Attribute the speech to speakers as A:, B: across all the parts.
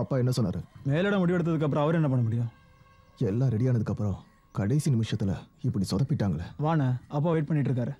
A: அப்பா என்ன சொன்னாரு
B: மேலிடம் முடிவெடுத்ததுக்கு அப்புறம் அவர் என்ன பண்ண முடியும்
A: எல்லாம் ரெடி ஆனதுக்கு அப்புறம் கடைசி நிமிஷத்துல இப்படி சொதப்பிட்டாங்களே
B: வாண்ணே அப்பா வெயிட் பண்ணிட்டு இருக்காரு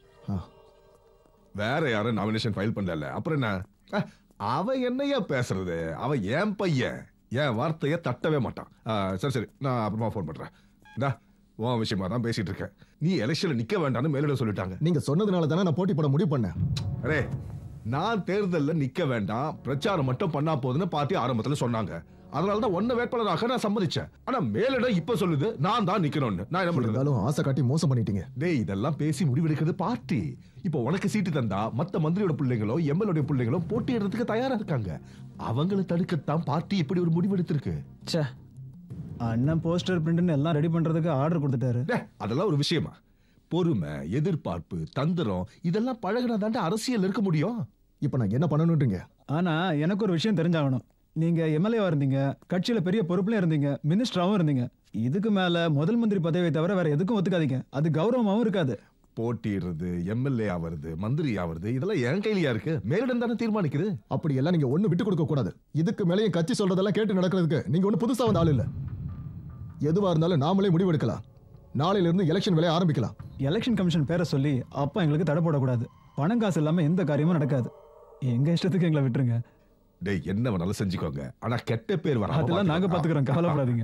C: வேற யாரும் நாமினேஷன் ஃபைல் பண்ணல அப்புறம் என்ன அஹ், அவன் என்னையா பேசுறது அவன் என் பையன் என் வார்த்தையை தட்டவே மாட்டான் அஹ், சரி சரி நான் அப்புறமா ஃபோன் பண்றேன் இந்தா உன் விஷயமா தான் பேசிட்டு இருக்கேன் நீ எலெக்ஷன்ல நிக்க வேண்டாம்னு மேலிட சொல்லிட்டாங்க
A: நீங்க சொன்னதுனால தானே நான் போட்டி போட முடிவு பண்ணேன்
C: அரே நான் தேர்தல்ல நிக்க வேண்டாம் பிரச்சாரம் மட்டும் பண்ணா போதுன்னு பார்ட்டி ஆரம்பத்துல சொன்னாங்க அதனால தான் ஒன்ன வேட்பாளராக நான் சம்மதிச்சேன் ஆனா மேலிடம் இப்ப சொல்லுது நான் தான் நிக்கணும்னு நான் என்ன பண்றது
A: இருந்தாலும் ஆசை காட்டி மோசம் பண்ணிட்டீங்க
C: டேய் இதெல்லாம் பேசி முடிவெடுக்கிறது பார்ட்டி இப்போ உனக்கு சீட்டு தந்தா மத்த மந்திரியோட பிள்ளைங்களோ எம்எல்ஏ பிள்ளைங்களோ போட்டியிடுறதுக்கு தயாரா இருக்காங்க அவங்கள தடுக்கத்தான் பார்ட்டி இப்படி ஒரு முடிவெடுத்திருக்கு
B: ச்சே அண்ணன் போஸ்டர் பிரிண்ட்னு எல்லாம் ரெடி பண்றதுக்கு ஆர்டர் கொடுத்துட்டாரு
C: டே, அதெல்லாம் ஒரு விஷயமா பொறுமை எதிர்பார்ப்பு தந்திரம் இதெல்லாம் பழகினா தாண்டா அரசியல் இருக்க முடியும்
A: இப்ப நான் என்ன பண்ணணுன்றீங்க
B: ஆனா எனக்கு ஒரு விஷயம் தெரிஞ்சாகணும் நீங்க எம்எல்ஏவா இருந்தீங்க கட்சியில பெரிய பொறுப்புலயும் இருந்தீங்க மினிஸ்டராவும் இருந்தீங்க இதுக்கு மேல முதல் மந்திரி பதவியை தவிர வேற எதுக்கும் ஒத்துக்காதீங்க அது கௌரவமாவும் இருக்காது
C: போட்டியிடுறது எம்எல்ஏ ஆவறது மந்திரி ஆவறது இதெல்லாம் என் கையிலயா இருக்கு மேலிடம் தானே தீர்மானிக்குது
A: அப்படி எல்லாம் நீங்க ஒண்ணு விட்டு கொடுக்க கூடாது இதுக்கு மேலேயும் கட்சி சொல்றதெல்லாம் கேட்டு நடக்கிறதுக்கு நீங்க ஒண்ணு புதுசா வந்த ஆள் இல்ல எதுவா இருந்தாலும் நாமளே முடிவெடுக்கலாம் நாளையில இருந்து எலெக்ஷன் வேலையை ஆரம்பிக்கலாம்
B: எலெக்ஷன் கமிஷன் பேரை சொல்லி அப்பா எங்களுக்கு தடை போடக்கூடாது பணம் காசு இல்லாம எந்த காரியமும் நடக்காது எங்க இஷ்டத்துக்கு எங்களை விட்டுருங்க
C: டேய் என்ன வேணாலும் செஞ்சுக்கோங்க ஆனா கெட்ட பேர் வர
B: அதெல்லாம் நாங்க பாத்துக்கிறோம் கவலைப்படாதீங்க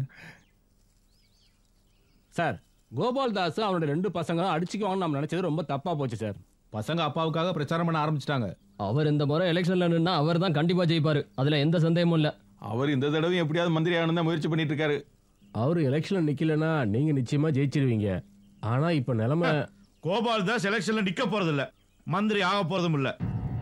D: சார் கோபால் தாஸ் அவனோட ரெண்டு பசங்க அடிச்சுக்குவாங்கன்னு நம்ம நினைச்சது ரொம்ப தப்பா போச்சு சார்
E: பசங்க அப்பாவுக்காக பிரச்சாரம் பண்ண ஆரம்பிச்சிட்டாங்க
F: அவர் இந்த முறை எலெக்ஷன்ல நின்னா அவர் தான் கண்டிப்பா ஜெயிப்பாரு அதுல எந்த சந்தேகமும் இல்ல
E: அவர் இந்த தடவை எப்படியாவது மந்திரி ஆகணும் தான் முயற்சி பண்ணிட்டு இருக்காரு
D: அவர் எலெக்ஷன்ல நிக்கலனா நீங்க நிச்சயமா ஜெயிச்சிருவீங்க ஆனா இப்ப நிலைமை
G: கோபால் தாஸ் எலெக்ஷன்ல நிக்க போறது இல்ல மந்திரி ஆக போறதும் இல்ல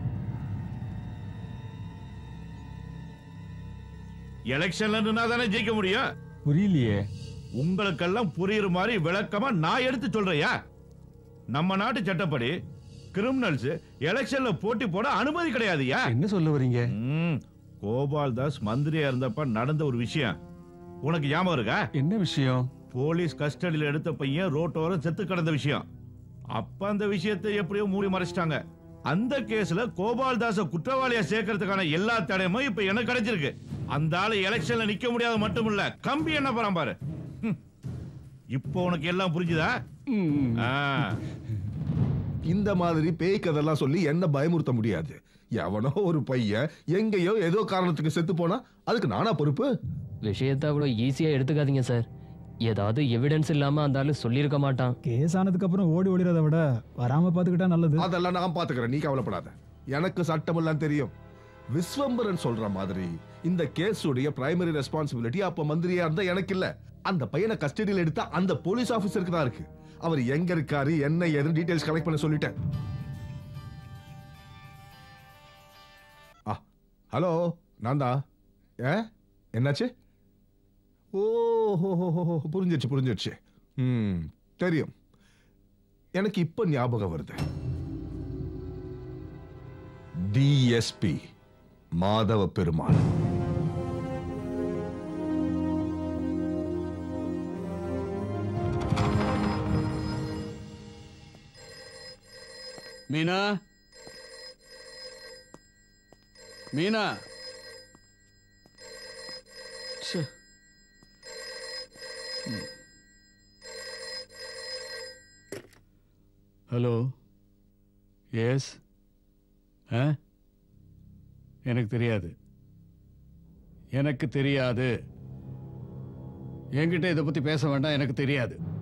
G: எலெக்ஷன்ல நின்னா தானே ஜெயிக்க முடியும்
E: புரியலையே
G: உங்களுக்கெல்லாம் புரியுற மாதிரி விளக்கமா நான் எடுத்து சொல்றையா நம்ம நாட்டு சட்டப்படி கிரிமினல்ஸ் எலெக்ஷன்ல போட்டி போட அனுமதி கிடையாதுயா
E: என்ன சொல்ல வரீங்க
G: ம், கோபால் தாஸ் மந்திரியா இருந்தப்ப நடந்த ஒரு விஷயம் உனக்கு ஞாபகம் இருக்கா
E: என்ன விஷயம்
G: போலீஸ் கஸ்டடியில எடுத்த பையன் ரோட்டோரம் செத்து கிடந்த விஷயம் அப்ப அந்த விஷயத்தை எப்படியோ மூடி மறைச்சிட்டாங்க அந்த கேஸ்ல கோபால் தாஸ குற்றவாளியா சேர்க்கறதுக்கான எல்லா தடையுமும் இப்ப எனக்கு கிடைச்சிருக்கு அந்த ஆளு எலெக்ஷன்ல நிக்க முடியாது மட்டும் இல்ல கம்பி என்ன போறான் பாரு ஹம். இப்போ உனக்கு எல்லாம் புரிஞ்சுதா ஆ.
C: இந்த மாதிரி பேய் கதெல்லாம் சொல்லி என்ன பயமுறுத்த முடியாது எவனோ ஒரு பையன் எங்கேயோ ஏதோ காரணத்துக்கு செத்து போனா அதுக்கு நானா பொறுப்பு
F: விஷயத்தை அவ்வளோ ஈஸியா எடுத்துக்காதீங்க சார் ஏதாவது எவிடன்ஸ் இல்லாம அந்த ஆளு சொல்லியிருக்க மாட்டான்
B: கேஸ் ஆனதுக்கு அப்புறம் ஓடி ஒளிறதை விட வராம பாத்துக்கிட்டா நல்லது
C: அதெல்லாம் நான் பாத்துக்கிறேன் நீ கவலைப்படாத எனக்கு சட்டம் எல்லாம் தெரியும் விஸ்வம்பரன் சொல்ற மாதிரி இந்த கேஸுடைய பிரைமரி ரெஸ்பான்சிபிலிட்டி அப்ப மந்திரியா இருந்தா எனக்கு இல்ல அந்த பையனை கஸ்டடியில் எடுத்தா அந்த போலீஸ் ஆபீசருக்கு தான் இருக்கு அவர் எங்க இருக்காரு என்ன ஏதுன்னு டீடைல்ஸ் கலெக்ட் பண்ண சொல்லிட்டேன் ஆ ஹலோ நான் தான் ஏ என்னாச்சு ஓ ஹோ ஹோ ஹோ ஹோ, புரிஞ்சிருச்சு புரிஞ்சிருச்சு ம் தெரியும் எனக்கு இப்ப ஞாபகம் வருது டிஎஸ்பி மாதவ பெருமாள்
H: மீனா மீனா ச்சே. ம். ஹலோ எஸ் ஆ எனக்கு தெரியாது எனக்கு தெரியாது என்கிட்ட இதை பற்றி பேச வேண்டாம் எனக்கு தெரியாது